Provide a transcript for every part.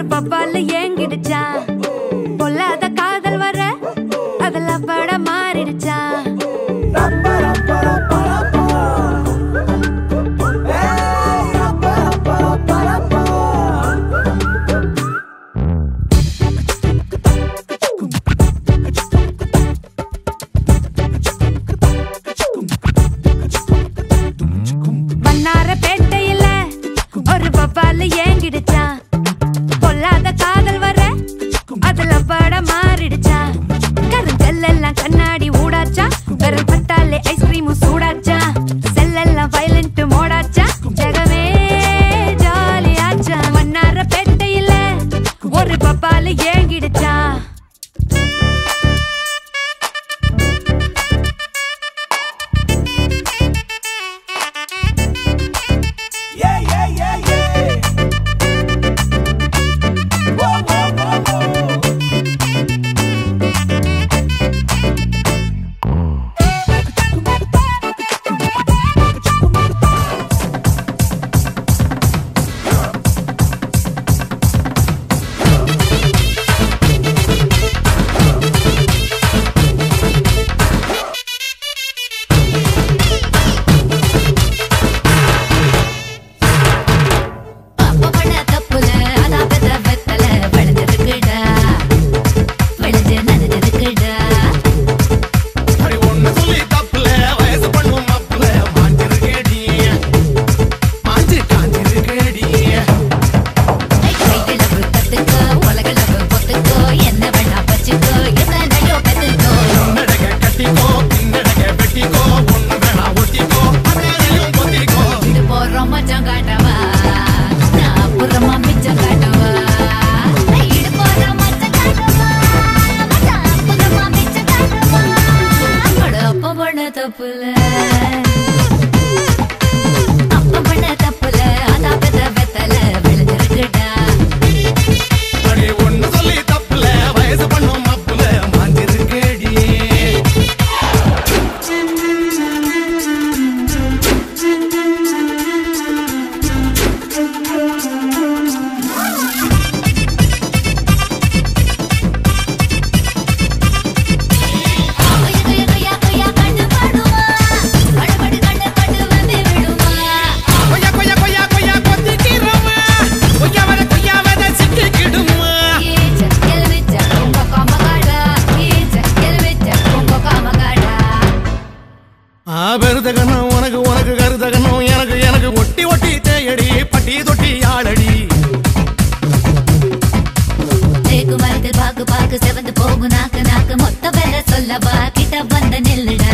பப்பால ஏங்கிடுச்சா பொல்லாத காதல் வர அதுல பட மாறிடுச்சா வண்ணார பேட்டையில ஒரு பப்பால ஏங்கிடுச்சா பொல்லாத காதல் வர அதுல பட மாறிடுச்சா கருங்கல்லெல்லாம் கண்ணாடி ஊடாச்சா விரல் பட்டாலே ஐஸ்கிரீமும் சூடாச்சா செல்லெல்லாம் வயலண்ட் மோடாச்சா ஜெகமே ஜாலியாச்சா மன்னார பேட்டையில ஒரு பப்பால ஏங்கிடுச்சா Yeah, yeah, yeah, yeah. Whoa, whoa, whoa, whoa. அப்ப பண்ண தப்புல அதான் பெத்த வெத்தல விளைஞ்சிருக்குடா விளைஞ்சு நனைஞ்சிருக்குடா அடி ஒண்ணு சொல்லி தப்புல, வயசு பண்ணும் அப்புல, மாஞ்சிருக்கேடி. மாஞ்சு காஞ்சிருக்கேடி. கைகளவு கத்துக்கோ உலகளவு பொத்துக்கோ என்ன வேணா வச்சுக்கோ எத்தனையோ பெத்துக்கோ முன்னடக கட்டிக்கோ, பின்னடக வெட்டிக்கோ, ஒண்ணு வேணா ஒட்டிக்கோ, அதேனையும் பொத்திக்கோ. இது போறோம் மச்சம் காட்டவா நான் அப்புறமா மிச்சம் காட்டவா இது போறோம் மச்சம் காட்டவா நான் அப்புறமா மிச்சம் காட்டவா அட அப்ப பண்ண தப்புல அப்ப பண்ண தப்புல அதான் பெத்த வெத்தல விழுந்திருக்குடா அடி ஒண்ணு சொல்லி தப்புல, வயசு பண்ணும் அப்புல, மாஞ்சிருக்கேடி. கொய்யா கொய்யா கொய்யா கண்ணு பாடுமா படுபடு கண்ணு பட்டு வந்து விடுமா கொய்யா, கொய்யா, கொய்யா, கொய்யா, கொத்திக்கிறோமா. கொய்யாவத, கொய்யாவத சிக்கிக்கிடுமா. ஏ சக்கல் வெச்ச உங்க காமகாடா ஏ சக்கல் வெச்ச உங்க காமகாடா ஆ, பெருதகனம் உனக்கு உனக்கு கருதகனம் எனக்கு எனக்கு ஒட்டி ஒட்டி தேயடி பட்டி தொட்டி ஆளடி தேக்கு மரத்தில் பாக்கு பாக்கு செவந்து போகும் நாக்கு நாக்கு மொத்த வேலை சொல்லவா கிட்ட வந்து நில்லுடா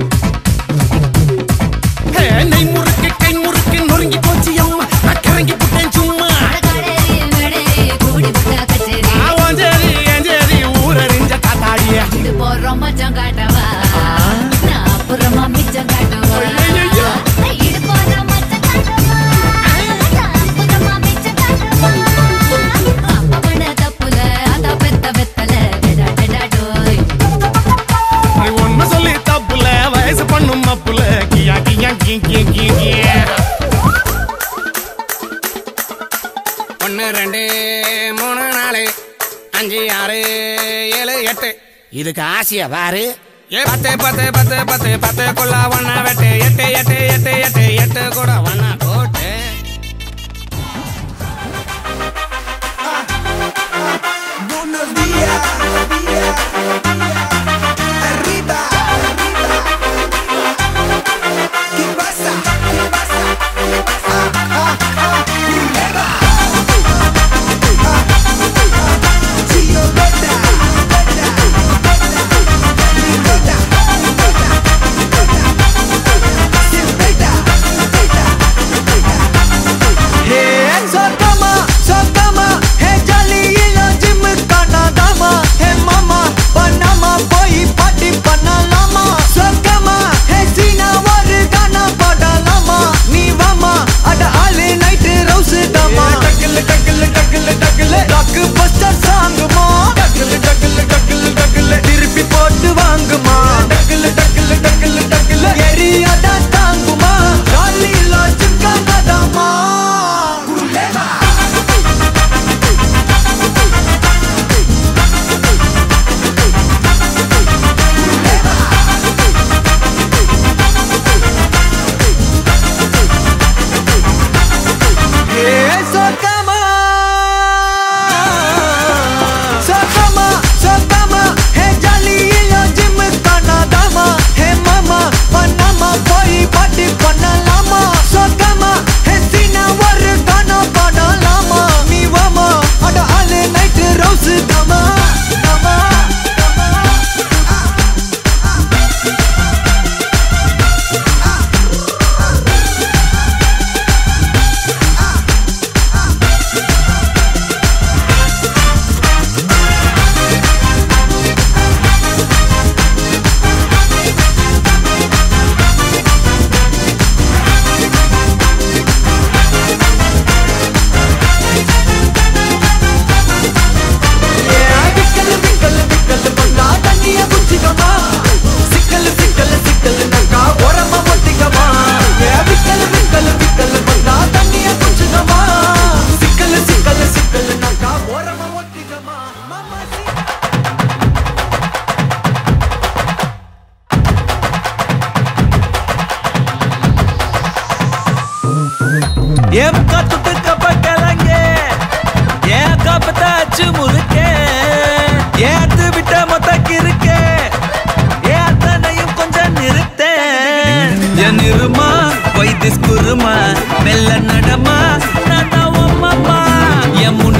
ஹே, நெய் முறுக்கு கை முறுக்கு நொறுங்கி போச்சு அம்மா நான் கிறங்கி புட்டேன் சும்மா அடகாடேரி மேடேரி கூடி விட்டா கச்சேரி ஆ, வாஞ்சேரி ஏஞ்சேரி ஊரறிஞ்ச காத்தாடிய இது போறோம் மச்சம் காட்டவா நான் அப்புறமா மிச்சம் காட்டவா ஐயையோ. இது போறோம் மச்சம் காட்டவா நான் அப்புறமா மிச்சம் காட்டவா அப்ப பண்ண தப்புல அதான் பெத்த வெத்தல டடா டடா டோய் நீ ஒண்ணு சொல்லி தப்புல வயசு பண்ணும் அப்புல கியா கியா கி கி கி கியா ஒன்னு ரெண்டு மூணு நாலு அஞ்சு ஆறு ஏழு எட்டு இதுக்கு ஆசையா பாரு ஏ பத்து பத்து பத்து பத்து பத்து குள்ள ஒன்னா வெட்டு எட்டு எட்டு எட்டு எட்டு எட்டு கூட ஒன்னா போட்டு Buenos días. Arriba. ¿Qué pasa? ¿Qué pasa? Ah, ah, ah. Culebra. Chillo Beta. Ricota. Ricota. Siempre Beta. Beta.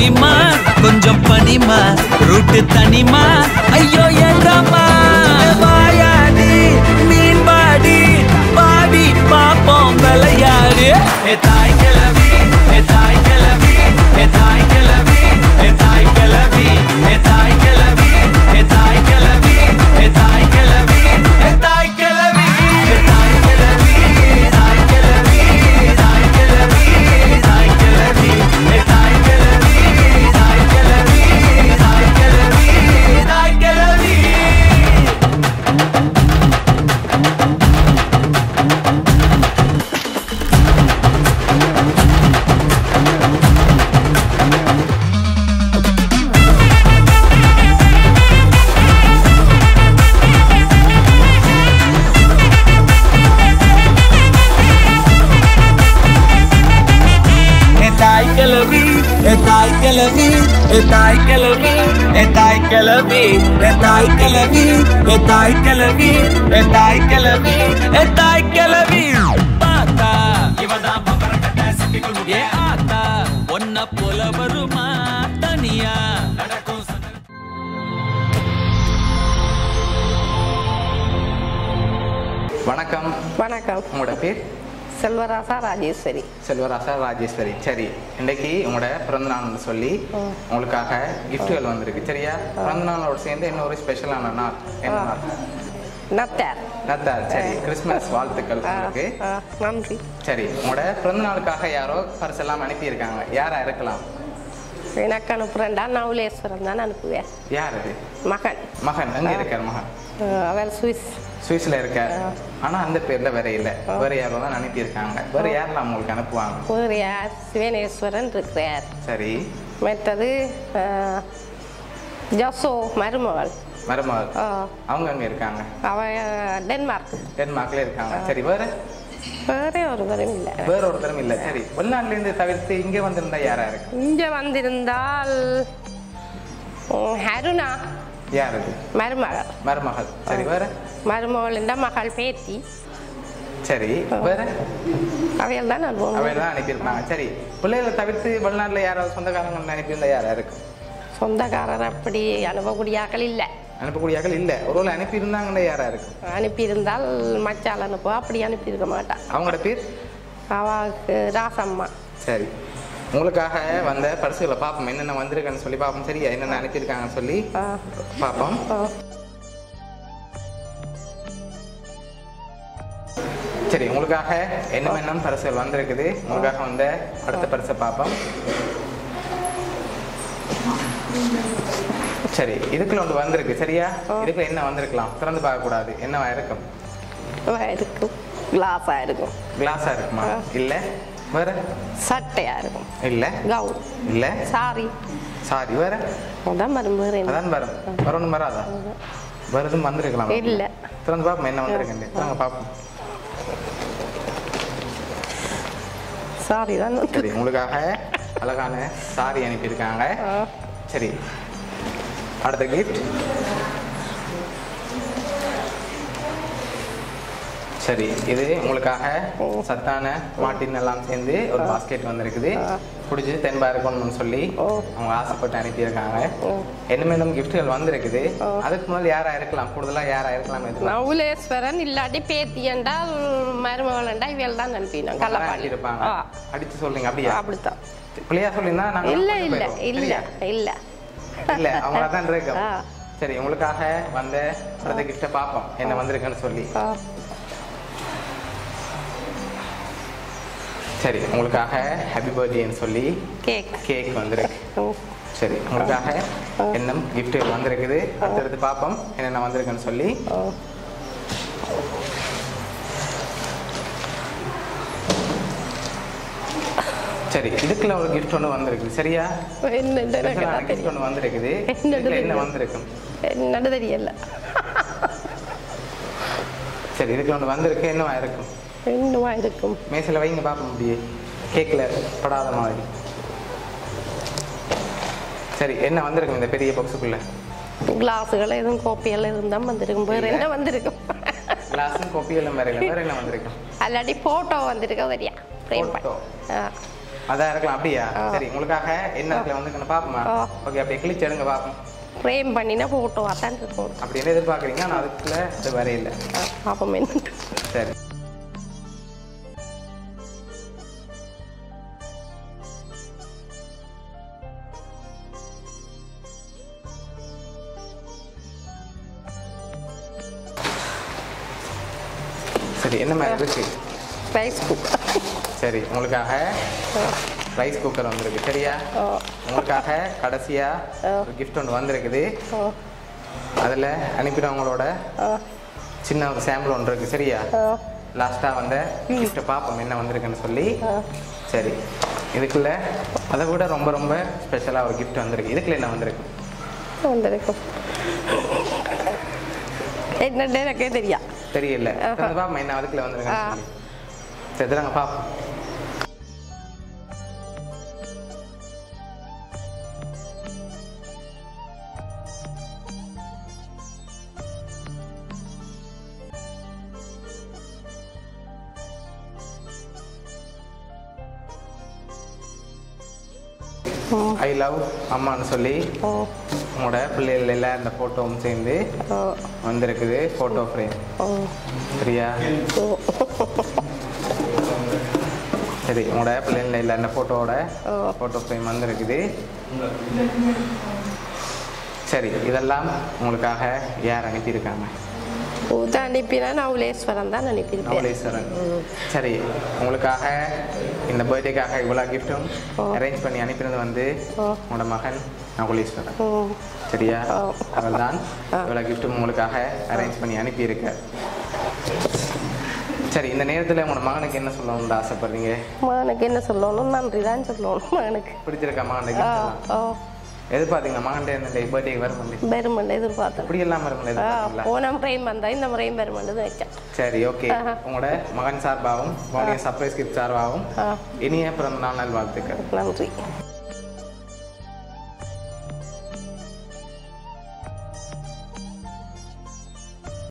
கனிமா கொஞ்சம் பனிமா ரூட்டு தனிமா ஐயோ ஏண்டாமா வாயாடி மீன் பாடி பாடி பாப்போம் விளையாடு ஏ தாய் கிளவி ஏ தாய் கிளவி ஏ தாய் கிளவி ஏ தாய் கிளவி ஏ தாய் கிளவி ஏ தாய் கிளவி ஏ தாய் கிளவி ஏ தாய் கிளவி ஏ தாய் கிளவி தாய் கிளவி தாய் கிளவி தாய் கிளவி ஏ தாய் கிளவி தாய் கிளவி தாய் கிளவி தாய் கிளவி ஏ தாய் கிளவி ஏ தாய் கிளவி ஏ தாய் கிளவி ஏ தாய் கிளவி ஏ தாய் கிளவி ஏ தாய் கிளவி ஏ தாய் கிளவி ஏ தாய் கிளவி பாத்தா இவதான் பம்பரக்கட்ட சிட்டிக்குள் ஏ ஆத்தா ஒன்ன போல வருமா தனியா நடக்கும் சண்டை வணக்கம் வணக்கம் உங்களோட பேர் செல்வராசா ராஜேஸ்வரி செல்வராசா ராஜேஸ்வரி சரி இன்னைக்கு உங்களோட பிறந்த நாள்னு சொல்லி உங்களுக்காக கிஃப்ட்டுகள் வந்திருக்கு சரியா பிறந்த நாளோட சேர்ந்து என்ன ஒரு ஸ்பெஷலான நாள் என்ன நாள் நத்தார் நத்தார் சரி கிறிஸ்மஸ் வாழ்த்துக்கள் ஆ, உங்களுக்கு ஆ, நன்றி சரி உங்களோட பிறந்த நாளுக்காக யாரோ பரிசெல்லாம் அனுப்பியிருக்காங்க யாரா இருக்கலாம் எனக்கு அனுப்புறேன்டா நவுலேஸ்வரம் தான் அனுப்புவேன் யார் அது மகன் மகன் எங்க இருக்கார் மகன் ஆ, அவர் சுவிஸ் சுவிஸ்ல இருக்கார் ஆனா அந்த பேர்ல வேற இல்ல வேற யாரோ தான் அனுப்பியிருக்காங்க வேற யாரெல்லாம் உங்களுக்கு அனுப்புவாங்க வேறு யார் சிவனேஸ்வரன் இருக்கிறார் சரி மற்றது ஆ, ஜசோ மருமகள் மருமகள் ஆ, அவங்க அங்க இருக்காங்க அவ டென்மார்க் டென்மார்க்ல இருக்காங்க சரி வேற வேறே ஒருவரும் இல்லை வேற ஒருத்தரும் இல்ல சரி வெளிநாட்டுல இருந்து தவிர்த்து இங்க வந்திருந்தா யாரா இருக்கு இங்கே வந்திருந்தால் ம், ஹருணா யார் அது மருமகள் மருமகள் சரி வேற மருமகள் என்ற மகள் பேத்தி சரி வேற அவையில் தான் அனுப்புவோம் அவையில தான் அனுப்பியிருப்பாங்க சரி பிள்ளைகளை தவிர்த்து வெளிநாட்டுல யாராவது சொந்தக்காரங்க அனுப்பியிருந்தா யாரா இருக்கு சொந்தக்காரர் அப்படி அனுப்பக்கூடிய ஆக்கள் இல்லை அனுப்பக்கூடியாக்கள் இல்ல ஒருவேளை அனுப்பியிருந்தாங்கன்னா யாரா இருக்கு அனுப்பியிருந்தால் மச்சால் அனுப்புவா அப்படி அனுப்பியிருக்க மாட்டான் அவங்களோட பேர் அவளுக்கு ராசம்மா சரி உங்களுக்காக வந்த பரிசுகளை பார்ப்போம் என்னென்ன வந்திருக்குன்னு சொல்லி பார்ப்போம் சரியா என்னென்ன அனுப்பியிருக்காங்கன்னு சொல்லி ஆ. பார்ப்போம் ஆ. சரி உங்களுக்காக என்ன என்ன பரிசுகள் வந்திருக்குது உங்களுக்காக வந்த அடுத்த பரிசை பார்ப்போம் சரி இதுக்குள்ள ஒன்று வந்திருக்கு சரியா இதுக்குள்ள என்ன வந்திருக்கலாம் திறந்து பார்க்க கூடாது என்னவா இருக்கும் இருக்கும் கிளாஸாக இருக்கும் கிளாஸா இருக்குமா இல்ல வேற சட்டையாக இருக்கும் இல்ல கவுன் இல்ல சாரி சாரி வேற அதான் மருந்து வேறு என்ன அதான் வரும் வேற ஒன்றும் வராதா வேற எதுவும் வந்திருக்கலாம் இல்ல. திறந்து பார்ப்போம் என்ன வந்திருக்குன்னு திறந்து பார்ப்போம் சாரி தான் சரி உங்களுக்காக அழகான சாரி அனுப்பியிருக்காங்க ஆ. சரி அடுத்த கிஃப்ட் சரி இது உங்களுக்காக சத்தான மாட்டின் எல்லாம் சேர்ந்து ஒரு பாஸ்கெட் வந்திருக்குது பிடிச்சி தென்பா இருக்கணும்னு சொல்லி அவங்க ஆசைப்பட்டு அனுப்பியிருக்காங்க என்ன மேலும் கிஃப்ட்கள் வந்திருக்குது அதுக்கு முன்னாடி யாரா இருக்கலாம் கூடுதலா யாரா இருக்கலாம் எதுவும் நவுலேஸ்வரன் இல்லாட்டி பேத்தி என்றால் மருமகள் என்றா இவையில் தான் அனுப்பினோம் கள்ளப்பாடி இருப்பாங்க ஆ அடிச்சு சொல்லுங்க அப்படியா அப்படித்தான் பிள்ளையா சொல்லியிருந்தா நாங்க இல்ல கொண்டு இல்ல போயிடுவோம். இல்ல சரியா? இல்ல இல்ல அவங்கள தான் இருக்கோம் ஆ. சரி உங்களுக்காக வந்த அடுத்த கிஃப்ட பார்ப்போம் என்ன வந்திருக்குன்னு சொல்லி ஆ. சரி உங்களுக்காக ஹாப்பி பர்த்டேன்னு சொல்லி கேக் கேக் வந்திருக்கு ம். சரி உங்களுக்காக என்ன gift வந்திருக்குது அடுத்தடுத்து பார்ப்போம் என்னென்ன வந்திருக்குன்னு சொல்லி ஆ. சரி இதுக்குள்ள ஒரு gift ஒன்று வந்திருக்குது சரியா என்னன்னு எனக்கு இதுக்குள்ள தான் gift தெரியும் ஒன்று வந்திருக்குது என்னது இதுக்குள்ள என்ன தெரியும்? வந்திருக்கும் என்னன்னு தெரியல சரி இதுக்குள்ள ஒன்று வந்திருக்கு என்னவா இருக்கும் என்னவா இருக்கும் மேசில் வைங்க பார்ப்போம் அப்படியே கேக்கில் படாத மாதிரி சரி என்ன வந்திருக்கும் இந்த பெரிய பாக்ஸுக்குள்ள கிளாஸுகள் எதுவும் கோப்பிகள் இருந்தால் வந்திருக்கும் வேறு என்ன வந்திருக்கும் கிளாஸும் கோப்பி எல்லாம் வேற இல்லை வேற என்ன வந்திருக்கும் அல்லாட்டி ஃபோட்டோ வந்திருக்க வரியா ஃப்ரேம் Photo. அதான் இருக்கலாம் அப்படியா சரி உங்களுக்காக என்ன இருக்குல்ல வந்து பாப்போமா ஆ. ஓகே அப்படியே கிழிச்சு எடுங்க பாப்போம் ஃப்ரேம் பண்ணினா போட்டோ அதான் இருக்கும் அப்படி என்ன எதிர்பார்க்குறீங்க ஆனால் அதுக்குள்ள இது வரையில பாப்போம் என்ன சரி சரி என்ன மாதிரி இருக்கு ரைஸ் குக்கர் சரி உங்களுக்காக ரைஸ் குக்கர் வந்திருக்கு சரியா உங்களுக்காக கடைசியா ஒரு gift ஒன்று வந்திருக்குது அதில் அனுப்பினவங்களோட சின்ன ஒரு சாம்பிள் ஒன்று இருக்கு சரியா லாஸ்ட்டாக வந்த கிஃப்ட்டை பார்ப்போம் என்ன வந்திருக்குன்னு சொல்லி சரி இதுக்குள்ள அதை விட ரொம்ப ரொம்ப ஸ்பெஷலாக ஒரு gift வந்திருக்கு இதுக்குள்ள என்ன வந்திருக்கு வந்திருக்கும் என்னன்னு எனக்கே தெரியா தெரியல திறந்து பார்ப்போம் என்ன அதுக்குள்ள வந்திருக்குன்னு சொல்லி சரி திறங்க பார்ப்போம் ஐ லவ் அம்மான்னு சொல்லி உங்களோட பிள்ளைகள் எல்லாம் இந்த ஃபோட்டோவும் சேர்ந்து வந்திருக்குது ஃபோட்டோ ஃப்ரேம் சரியா சரி உங்களோட பிள்ளைகள் இல்லை இந்த ஃபோட்டோவோட ஃபோட்டோ ஃப்ரேம் வந்திருக்குது சரி இதெல்லாம் உங்களுக்காக யார் அனுப்பியிருக்காங்க பூஜா அனுப்பினா நவுலேஸ்வரன் தான் அனுப்பியிருப்பேன் நவலேஸ்வரன் சரி உங்களுக்காக இந்த பர்த்டேக்காக இவ்வளோ கிஃப்ட்டும் அரேஞ்ச் பண்ணி அனுப்பினது வந்து உங்களோட மகன் நகுலேஸ்வரன் ம். சரியா அவர் தான் இவ்வளோ கிஃப்ட்டும் உங்களுக்காக அரேஞ்ச் பண்ணி அனுப்பியிருக்க சரி இந்த நேரத்தில் உங்களோட மகனுக்கு என்ன சொல்லணும்னு ஆசைப்படுறீங்க மகனுக்கு என்ன சொல்லணும் நன்றி தான் சொல்லணும் மகனுக்கு பிடிச்சிருக்கா மகன் ஆ gift ஓ எதிர்பார்த்தீங்களா மகன் இந்த பர்த்டேக்கு வர முடியும் பெருமண்டை எதிர்பார்த்தேன் இப்படி எல்லாம் வரும் ஆ எதிர்பார்த்தீங்களா போன முறையும் வந்தா இந்த முறையும் பெருமண்டை தான் வச்சேன் சரி ஓகே உங்களோட மகன் சார்பாகவும் உங்களுடைய சர்ப்ரைஸ் கிஃப்ட் சார்பாகவும் ஆ இனிய பிறந்த நாள் நல்வாழ்த்துக்கள் நன்றி